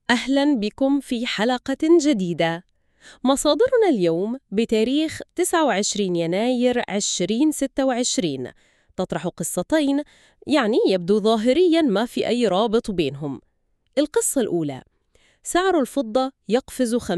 أهلا بكم في حلقة جديدة. مصادرنا اليوم بتاريخ 29 يناير 2026 تطرح قصتين يعني يبدو ظاهريا ما في أي رابط بينهم. القصة الأولى: سعر الفضة يقفز 50%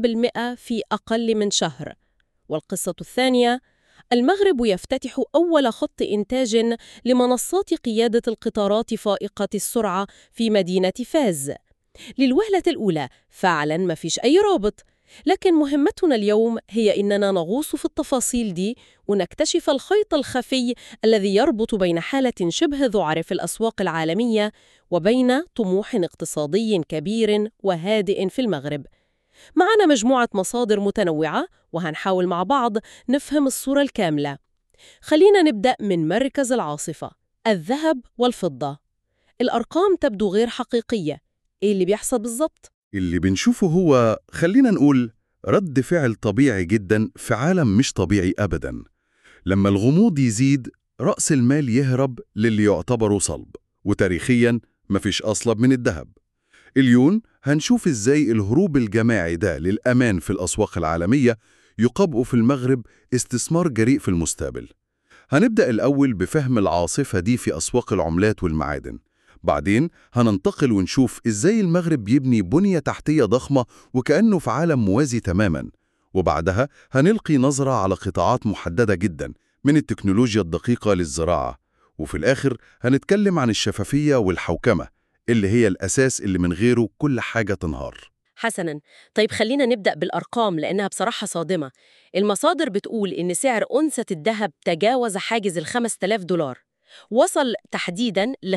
في أقل من شهر. والقصة الثانية: المغرب يفتتح أول خط إنتاج لمنصات قيادة القطارات فائقة السرعة في مدينة فاز. للوهلة الأولى فعلا ما فيش أي رابط لكن مهمتنا اليوم هي إننا نغوص في التفاصيل دي ونكتشف الخيط الخفي الذي يربط بين حالة شبه ذعر في الأسواق العالمية وبين طموح اقتصادي كبير وهادئ في المغرب معنا مجموعة مصادر متنوعة وهنحاول مع بعض نفهم الصورة الكاملة خلينا نبدأ من مركز العاصفة الذهب والفضة الأرقام تبدو غير حقيقية إيه اللي بيحصل بالظبط؟ اللي بنشوفه هو خلينا نقول رد فعل طبيعي جدا في عالم مش طبيعي أبدا لما الغموض يزيد رأس المال يهرب للي يعتبره صلب وتاريخيا مفيش أصلب من الذهب اليوم هنشوف إزاي الهروب الجماعي ده للأمان في الأسواق العالمية يقابئ في المغرب استثمار جريء في المستقبل هنبدأ الأول بفهم العاصفة دي في أسواق العملات والمعادن بعدين هننتقل ونشوف إزاي المغرب بيبني بنية تحتية ضخمة وكأنه في عالم موازي تماماً وبعدها هنلقي نظرة على قطاعات محددة جداً من التكنولوجيا الدقيقة للزراعة وفي الآخر هنتكلم عن الشفافية والحوكمة اللي هي الأساس اللي من غيره كل حاجة تنهار حسناً طيب خلينا نبدأ بالأرقام لأنها بصراحة صادمة المصادر بتقول إن سعر أنثى الذهب تجاوز حاجز ال 5000 دولار وصل تحديداً ل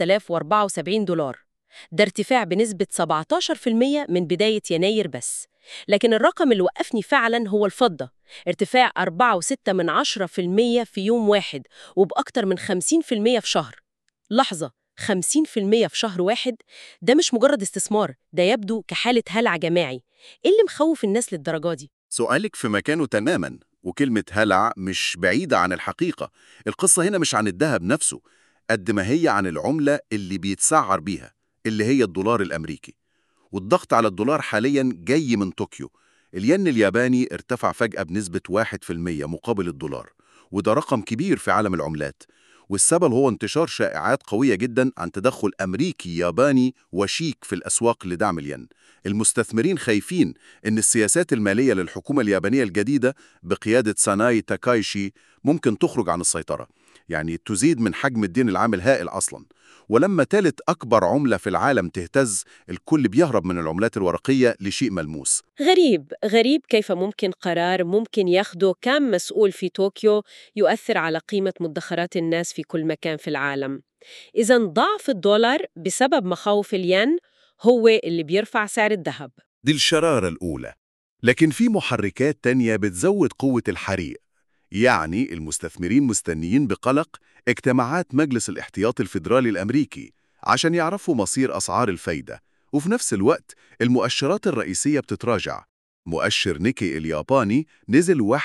5074 دولار ده ارتفاع بنسبة 17% من بداية يناير بس لكن الرقم اللي وقفني فعلاً هو الفضة ارتفاع 4.6 من 10% في يوم واحد وبأكتر من 50% في شهر لحظة 50% في شهر واحد ده مش مجرد استثمار ده يبدو كحالة هلع جماعي إيه اللي مخوف الناس للدرجة دي؟ سؤالك في مكانه تماما وكلمة هلع مش بعيدة عن الحقيقة القصة هنا مش عن الذهب نفسه قد ما هي عن العملة اللي بيتسعر بيها اللي هي الدولار الأمريكي والضغط على الدولار حاليا جاي من طوكيو الين الياباني ارتفع فجأة بنسبة 1% مقابل الدولار وده رقم كبير في عالم العملات والسبب هو انتشار شائعات قوية جدا عن تدخل أمريكي ياباني وشيك في الأسواق لدعم الين المستثمرين خايفين أن السياسات المالية للحكومة اليابانية الجديدة بقيادة ساناي تاكايشي ممكن تخرج عن السيطرة يعني تزيد من حجم الدين العام الهائل أصلا ولما ثالث أكبر عملة في العالم تهتز الكل بيهرب من العملات الورقية لشيء ملموس غريب غريب كيف ممكن قرار ممكن ياخده كم مسؤول في طوكيو يؤثر على قيمة مدخرات الناس في كل مكان في العالم إذا ضعف الدولار بسبب مخاوف الين هو اللي بيرفع سعر الذهب دي الشرارة الأولى لكن في محركات تانية بتزود قوة الحريق يعني المستثمرين مستنيين بقلق اجتماعات مجلس الاحتياط الفيدرالي الأمريكي عشان يعرفوا مصير أسعار الفايدة وفي نفس الوقت المؤشرات الرئيسية بتتراجع مؤشر نيكي الياباني نزل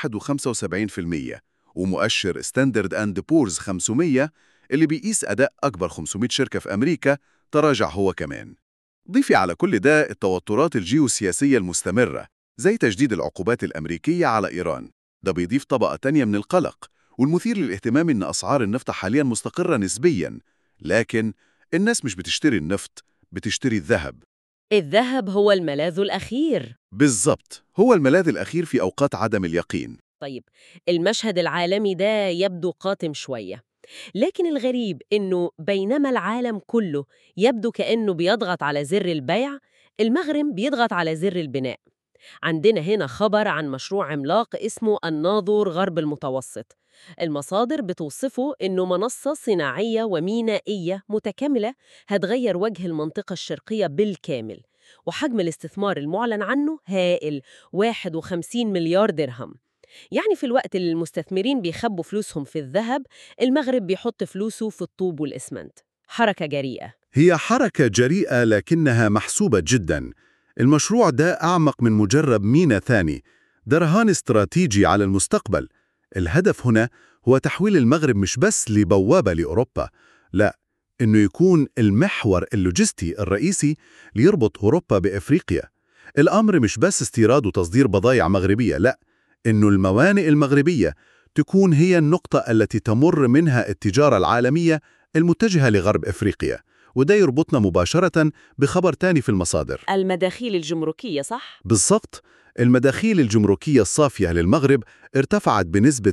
1.75% ومؤشر ستاندرد أند بورز 500 اللي بيقيس أداء أكبر 500 شركة في أمريكا تراجع هو كمان ضيفي على كل ده التوترات الجيوسياسية المستمرة زي تجديد العقوبات الأمريكية على إيران ده بيضيف طبقة تانية من القلق والمثير للاهتمام إن أسعار النفط حاليا مستقرة نسبيا لكن الناس مش بتشتري النفط بتشتري الذهب الذهب هو الملاذ الأخير بالظبط هو الملاذ الأخير في أوقات عدم اليقين طيب المشهد العالمي ده يبدو قاتم شوية لكن الغريب إنه بينما العالم كله يبدو كأنه بيضغط على زر البيع المغرب بيضغط على زر البناء عندنا هنا خبر عن مشروع عملاق اسمه الناظور غرب المتوسط المصادر بتوصفه إنه منصة صناعية ومينائية متكاملة هتغير وجه المنطقة الشرقية بالكامل وحجم الاستثمار المعلن عنه هائل 51 مليار درهم يعني في الوقت اللي المستثمرين بيخبوا فلوسهم في الذهب المغرب بيحط فلوسه في الطوب والإسمنت حركة جريئة هي حركة جريئة لكنها محسوبة جدا المشروع ده أعمق من مجرد مينا ثاني ده رهان استراتيجي على المستقبل الهدف هنا هو تحويل المغرب مش بس لبوابة لأوروبا لا إنه يكون المحور اللوجستي الرئيسي ليربط أوروبا بإفريقيا الأمر مش بس استيراد وتصدير بضائع مغربية لا إنه الموانئ المغربية تكون هي النقطة التي تمر منها التجارة العالمية المتجهة لغرب إفريقيا وده يربطنا مباشرة بخبر تاني في المصادر المداخيل الجمركية صح؟ بالضبط المداخيل الجمركية الصافية للمغرب ارتفعت بنسبة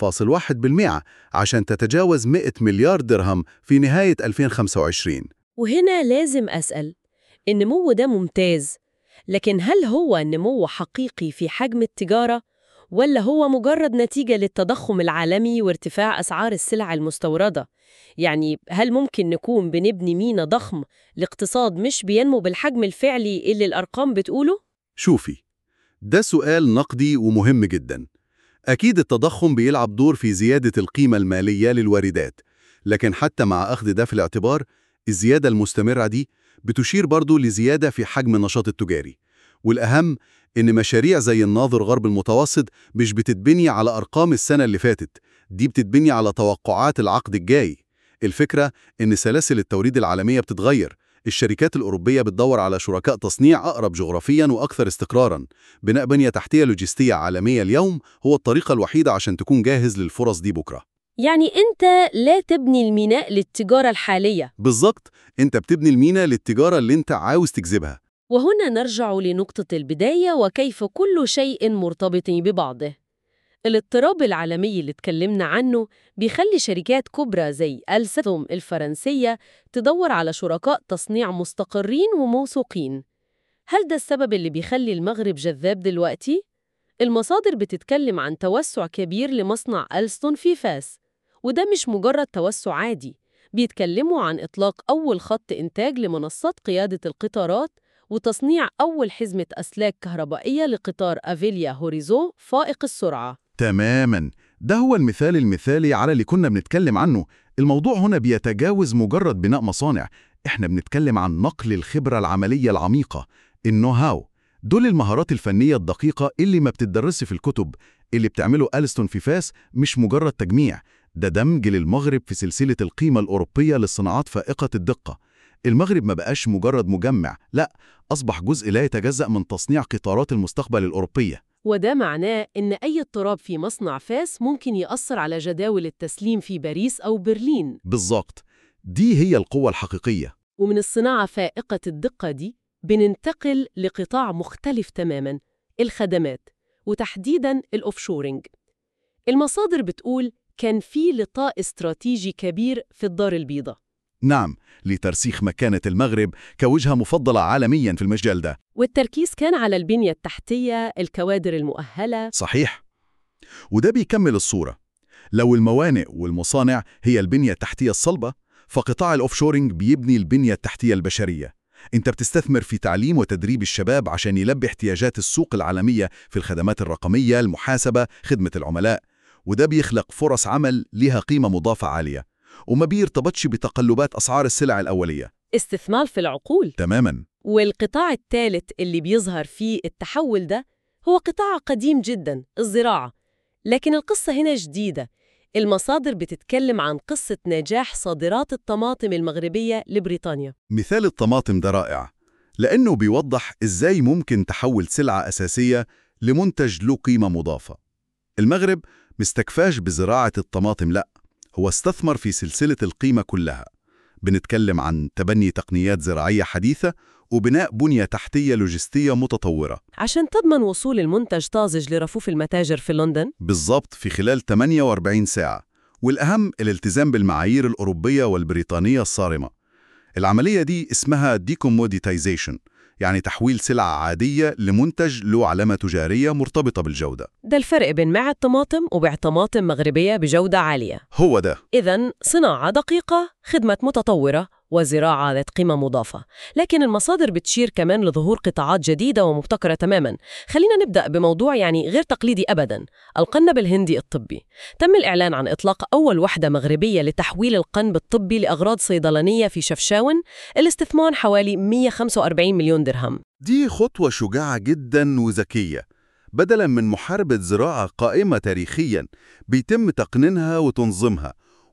9.1% عشان تتجاوز 100 مليار درهم في نهاية 2025 وهنا لازم أسأل النمو ده ممتاز لكن هل هو نمو حقيقي في حجم التجارة ولا هو مجرد نتيجة للتضخم العالمي وارتفاع أسعار السلع المستوردة؟ يعني هل ممكن نكون بنبني مينا ضخم لاقتصاد مش بينمو بالحجم الفعلي اللي الأرقام بتقوله؟ شوفي ده سؤال نقدي ومهم جدا أكيد التضخم بيلعب دور في زيادة القيمة المالية للواردات لكن حتى مع أخذ ده في الاعتبار الزيادة المستمرة دي بتشير برضو لزيادة في حجم النشاط التجاري والأهم إن مشاريع زي الناظر غرب المتوسط مش بتتبني على أرقام السنة اللي فاتت دي بتتبني على توقعات العقد الجاي الفكرة إن سلاسل التوريد العالمية بتتغير الشركات الأوروبية بتدور على شركاء تصنيع أقرب جغرافياً وأكثر استقراراً بناء بنية تحتية لوجستية عالمية اليوم هو الطريقة الوحيدة عشان تكون جاهز للفرص دي بكرة يعني أنت لا تبني الميناء للتجارة الحالية بالظبط أنت بتبني المينا للتجارة اللي أنت عاوز تجذبها وهنا نرجع لنقطة البداية وكيف كل شيء مرتبط ببعضه. الاضطراب العالمي اللي اتكلمنا عنه بيخلي شركات كبرى زي ألستوم الفرنسية تدور على شركاء تصنيع مستقرين وموثوقين. هل ده السبب اللي بيخلي المغرب جذاب دلوقتي؟ المصادر بتتكلم عن توسع كبير لمصنع ألستون في فاس، وده مش مجرد توسع عادي، بيتكلموا عن إطلاق أول خط إنتاج لمنصات قيادة القطارات وتصنيع أول حزمة أسلاك كهربائية لقطار أفيليا هوريزو فائق السرعة تماماً ده هو المثال المثالي على اللي كنا بنتكلم عنه الموضوع هنا بيتجاوز مجرد بناء مصانع احنا بنتكلم عن نقل الخبرة العملية العميقة النو هاو دول المهارات الفنية الدقيقة اللي ما بتدرسش في الكتب اللي بتعمله ألستون في فاس مش مجرد تجميع ده دمج للمغرب في سلسلة القيمة الأوروبية للصناعات فائقة الدقة المغرب ما بقاش مجرد مجمع لا أصبح جزء لا يتجزأ من تصنيع قطارات المستقبل الأوروبية وده معناه إن أي اضطراب في مصنع فاس ممكن يأثر على جداول التسليم في باريس أو برلين بالظبط دي هي القوة الحقيقية ومن الصناعة فائقة الدقة دي بننتقل لقطاع مختلف تماماً الخدمات وتحديداً الأوفشورينج المصادر بتقول كان في لقاء استراتيجي كبير في الدار البيضاء نعم لترسيخ مكانة المغرب كوجهة مفضلة عالميا في المجال ده والتركيز كان على البنية التحتية الكوادر المؤهلة صحيح وده بيكمل الصورة لو الموانئ والمصانع هي البنية التحتية الصلبة فقطاع الأوفشورينج بيبني البنية التحتية البشرية انت بتستثمر في تعليم وتدريب الشباب عشان يلبي احتياجات السوق العالمية في الخدمات الرقمية المحاسبة خدمة العملاء وده بيخلق فرص عمل لها قيمة مضافة عالية وما بيرتبطش بتقلبات أسعار السلع الأولية استثمار في العقول تماماً والقطاع الثالث اللي بيظهر فيه التحول ده هو قطاع قديم جدا الزراعة لكن القصة هنا جديدة المصادر بتتكلم عن قصة نجاح صادرات الطماطم المغربية لبريطانيا مثال الطماطم ده رائع لأنه بيوضح إزاي ممكن تحول سلعة أساسية لمنتج له قيمة مضافة المغرب مستكفاش بزراعة الطماطم لأ هو استثمر في سلسلة القيمة كلها بنتكلم عن تبني تقنيات زراعية حديثة وبناء بنية تحتية لوجستية متطورة عشان تضمن وصول المنتج طازج لرفوف المتاجر في لندن بالضبط في خلال 48 ساعة والأهم الالتزام بالمعايير الأوروبية والبريطانية الصارمة العملية دي اسمها ديكوموديتايزيشن يعني تحويل سلعة عادية لمنتج له علامة تجارية مرتبطة بالجودة ده الفرق بين معة طماطم وبيع طماطم مغربية بجودة عالية هو ده إذا صناعة دقيقة، خدمة متطورة، وزراعة ذات قيمة مضافة. لكن المصادر بتشير كمان لظهور قطاعات جديدة ومبتكرة تماما. خلينا نبدأ بموضوع يعني غير تقليدي أبدا، القنب الهندي الطبي. تم الإعلان عن إطلاق أول وحدة مغربية لتحويل القنب الطبي لأغراض صيدلانية في شفشاون، الاستثمار حوالي 145 مليون درهم. دي خطوة شجاعة جدا وذكية بدلا من محاربة زراعة قائمة تاريخيا بيتم تقنينها وتنظيمها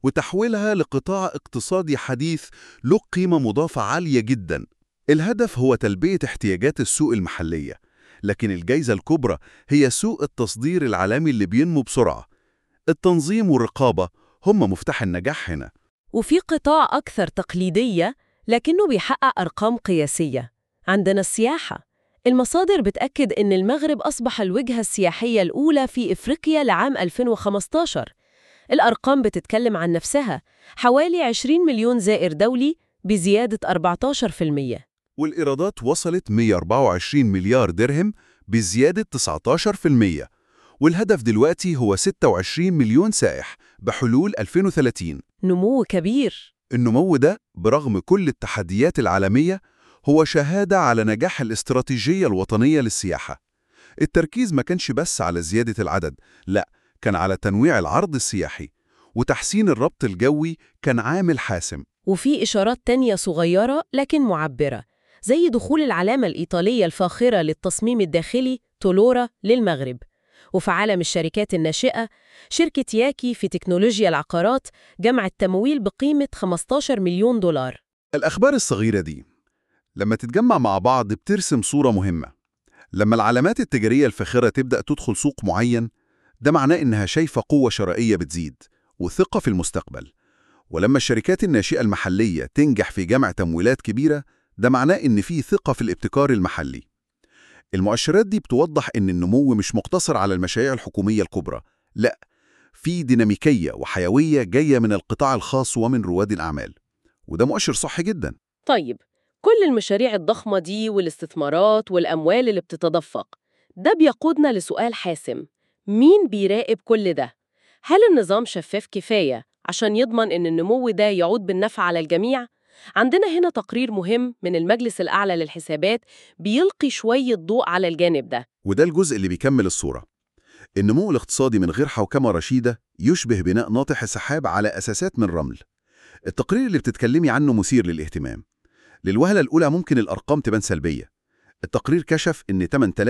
وتحويلها لقطاع اقتصادي حديث له قيمة مضافة عالية جدا الهدف هو تلبية احتياجات السوق المحلية لكن الجايزة الكبرى هي سوق التصدير العالمي اللي بينمو بسرعة التنظيم والرقابة هم مفتاح النجاح هنا وفي قطاع أكثر تقليدية لكنه بيحقق أرقام قياسية عندنا السياحة المصادر بتأكد إن المغرب أصبح الوجهة السياحية الأولى في إفريقيا لعام 2015 الأرقام بتتكلم عن نفسها حوالي 20 مليون زائر دولي بزيادة 14% والإيرادات وصلت 124 مليار درهم بزيادة 19% والهدف دلوقتي هو 26 مليون سائح بحلول 2030 نمو كبير النمو ده برغم كل التحديات العالمية هو شهادة على نجاح الاستراتيجية الوطنية للسياحة التركيز ما كانش بس على زيادة العدد لا كان على تنويع العرض السياحي وتحسين الربط الجوي كان عامل حاسم وفي إشارات تانية صغيرة لكن معبرة زي دخول العلامة الإيطالية الفاخرة للتصميم الداخلي تولورا للمغرب وفي عالم الشركات الناشئة شركة ياكي في تكنولوجيا العقارات جمعت تمويل بقيمة 15 مليون دولار الأخبار الصغيرة دي لما تتجمع مع بعض بترسم صورة مهمة لما العلامات التجارية الفاخرة تبدأ تدخل سوق معين ده معناه إنها شايفة قوة شرائية بتزيد وثقة في المستقبل ولما الشركات الناشئة المحلية تنجح في جمع تمويلات كبيرة ده معناه إن في ثقة في الابتكار المحلي المؤشرات دي بتوضح إن النمو مش مقتصر على المشاريع الحكومية الكبرى لا في ديناميكية وحيوية جاية من القطاع الخاص ومن رواد الأعمال وده مؤشر صح جدا طيب كل المشاريع الضخمة دي والاستثمارات والأموال اللي بتتدفق ده بيقودنا لسؤال حاسم مين بيراقب كل ده؟ هل النظام شفاف كفاية عشان يضمن إن النمو ده يعود بالنفع على الجميع؟ عندنا هنا تقرير مهم من المجلس الأعلى للحسابات بيلقي شوية ضوء على الجانب ده وده الجزء اللي بيكمل الصورة النمو الاقتصادي من غير حوكمة رشيدة يشبه بناء ناطح سحاب على أساسات من رمل التقرير اللي بتتكلمي عنه مثير للاهتمام للوهلة الأولى ممكن الأرقام تبان سلبية التقرير كشف إن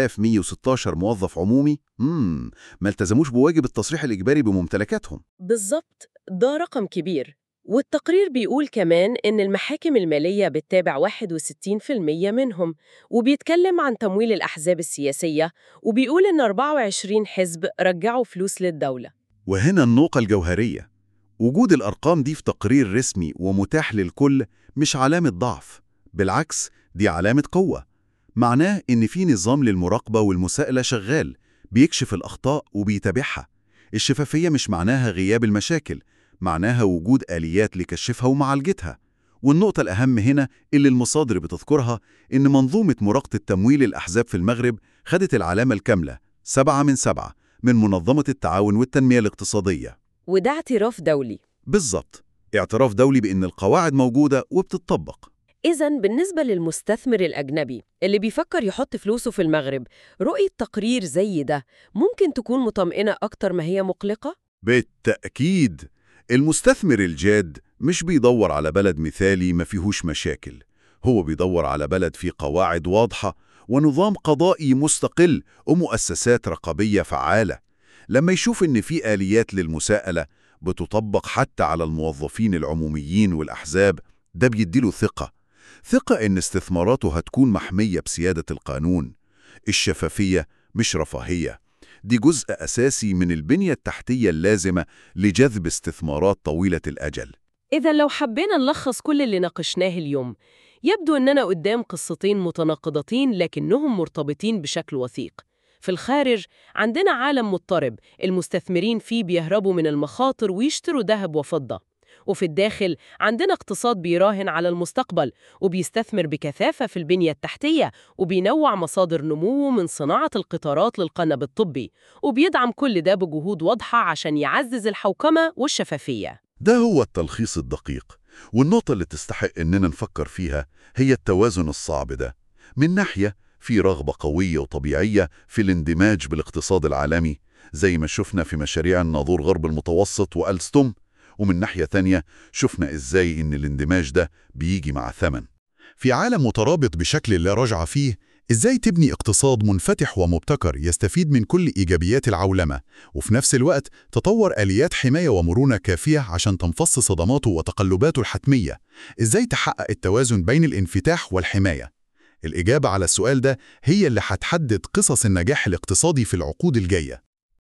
8116 موظف عمومي مم ما التزموش بواجب التصريح الإجباري بممتلكاتهم بالظبط ده رقم كبير والتقرير بيقول كمان إن المحاكم المالية بتتابع 61% منهم وبيتكلم عن تمويل الأحزاب السياسية وبيقول إن 24 حزب رجعوا فلوس للدولة وهنا النقطة الجوهرية وجود الأرقام دي في تقرير رسمي ومتاح للكل مش علامة ضعف بالعكس دي علامة قوة معناه إن في نظام للمراقبة والمساءلة شغال بيكشف الأخطاء وبيتابعها الشفافية مش معناها غياب المشاكل معناها وجود آليات لكشفها ومعالجتها والنقطة الأهم هنا اللي المصادر بتذكرها إن منظومة مراقبة تمويل الأحزاب في المغرب خدت العلامة الكاملة سبعة من سبعة من منظمة التعاون والتنمية الاقتصادية وده اعتراف دولي بالظبط اعتراف دولي بأن القواعد موجودة وبتطبق إذا بالنسبة للمستثمر الأجنبي اللي بيفكر يحط فلوسه في المغرب رؤية تقرير زي ده ممكن تكون مطمئنة أكتر ما هي مقلقة؟ بالتأكيد المستثمر الجاد مش بيدور على بلد مثالي ما فيهوش مشاكل هو بيدور على بلد فيه قواعد واضحة ونظام قضائي مستقل ومؤسسات رقابية فعالة لما يشوف إن في آليات للمساءلة بتطبق حتى على الموظفين العموميين والأحزاب ده بيديله ثقة ثقة إن استثماراته هتكون محمية بسيادة القانون الشفافية مش رفاهية دي جزء أساسي من البنية التحتية اللازمة لجذب استثمارات طويلة الأجل إذا لو حبينا نلخص كل اللي ناقشناه اليوم يبدو أننا قدام قصتين متناقضتين لكنهم مرتبطين بشكل وثيق في الخارج عندنا عالم مضطرب المستثمرين فيه بيهربوا من المخاطر ويشتروا ذهب وفضة وفي الداخل عندنا اقتصاد بيراهن على المستقبل وبيستثمر بكثافة في البنية التحتية وبينوع مصادر نموه من صناعة القطارات للقنب الطبي وبيدعم كل ده بجهود واضحة عشان يعزز الحوكمة والشفافية ده هو التلخيص الدقيق والنقطة اللي تستحق إننا نفكر فيها هي التوازن الصعب ده من ناحية في رغبة قوية وطبيعية في الاندماج بالاقتصاد العالمي زي ما شفنا في مشاريع الناظور غرب المتوسط وألستوم ومن ناحية تانية شفنا إزاي إن الاندماج ده بيجي مع ثمن في عالم مترابط بشكل لا رجعة فيه إزاي تبني اقتصاد منفتح ومبتكر يستفيد من كل إيجابيات العولمة وفي نفس الوقت تطور آليات حماية ومرونة كافية عشان تمتص صدماته وتقلباته الحتمية إزاي تحقق التوازن بين الانفتاح والحماية؟ الإجابة على السؤال ده هي اللي هتحدد قصص النجاح الاقتصادي في العقود الجاية